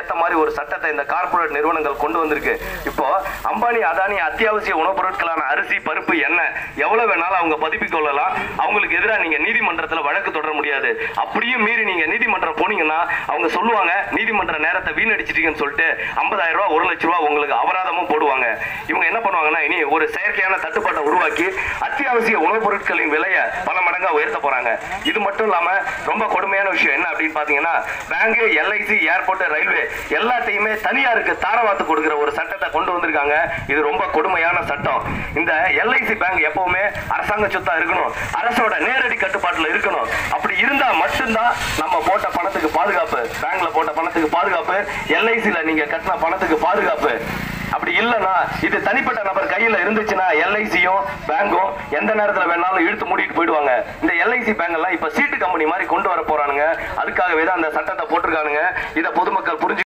ஏத்த மாதிரி ஒரு சட்டத்தை இந்த கார்ப்பரேட் நிறுவனங்கள் கொண்டு வந்திருக்கு இப்போ அம்பானி அதானி அத்தியாவசிய உணவுப் பொருட்களான அரிசி பருப்பு எண்ணெய் எவ்வளவு வேணாலும் அவங்க பதுப்பிக் கொள்ளலாம் அவங்களுக்கு எதிராக நீங்க நீதிமன்றத்துல வழக்கு தொடர முடியாது அப்படியும் மீறி நீங்க நீதிமன்றம் போனீங்கன்னா அவங்க சொல்லுவாங்க நீதிமன்ற நேரத்தை வீணடிச்சிட்டீங்கன்னு சொல்லிட்டு ஐம்பதாயிரம் ரூபாய் ஒரு லட்ச ரூபாய் உங்களுக்கு அபராதமும் போடுவாங்க இவங்க என்ன பண்ணுவாங்கன்னா இனி ஒரு செயற்கையான தட்டுப்பாட்டை உருவாக்கி அத்தியாவசிய உணவுப் பொருட்களின் விலையை பல மடங்கா உயர்த்த போறாங்க இது மட்டும் இல்லாம ரொம்ப கொடுமையான விஷயம் என்ன அப்படின்னு பாத்தீங்கன்னா பேங்க் எல்ஐசி ஏர்போர்ட் ரயில்வே எல்லாத்தையுமே தனியாருக்கு தாரவாத்து கொடுக்கிற ஒரு சட்டத்தை கொண்டு வந்திருக்காங்க இது ரொம்ப கொடுமையான சட்டம் இந்த எல்ஐசி பேங்க் எப்பவுமே அரசாங்க சொத்தா இருக்கணும் அரசோட நேரடி கட்டுப்பாட்டுல இருக்கணும் அப்படி இருந்தா மட்டும்தான் நம்ம போட்ட பணத்துக்கு பாதுகாப்பு பேங்க்ல போட்ட பணத்துக்கு பாதுகாப்பு எல்ஐசில நீங்க கட்டின பணத்துக்கு பாதுகாப்பு அப்படி இல்லைன்னா இது தனிப்பட்ட நபர் கையில இருந்துச்சுன்னா எல்ஐசியும் பேங்கும் எந்த நேரத்துல வேணாலும் இழுத்து மூடிட்டு போயிடுவாங்க இந்த எல்ஐசி பேங்க் எல்லாம் இப்ப சீட்டு கம்பெனி மாதிரி கொண்டு வர போறானுங்க அதுக்காகவே தான் அந்த சட்டத்தை போட்டிருக்கானுங்க இதை பொதுமக்கள் புரிஞ்சு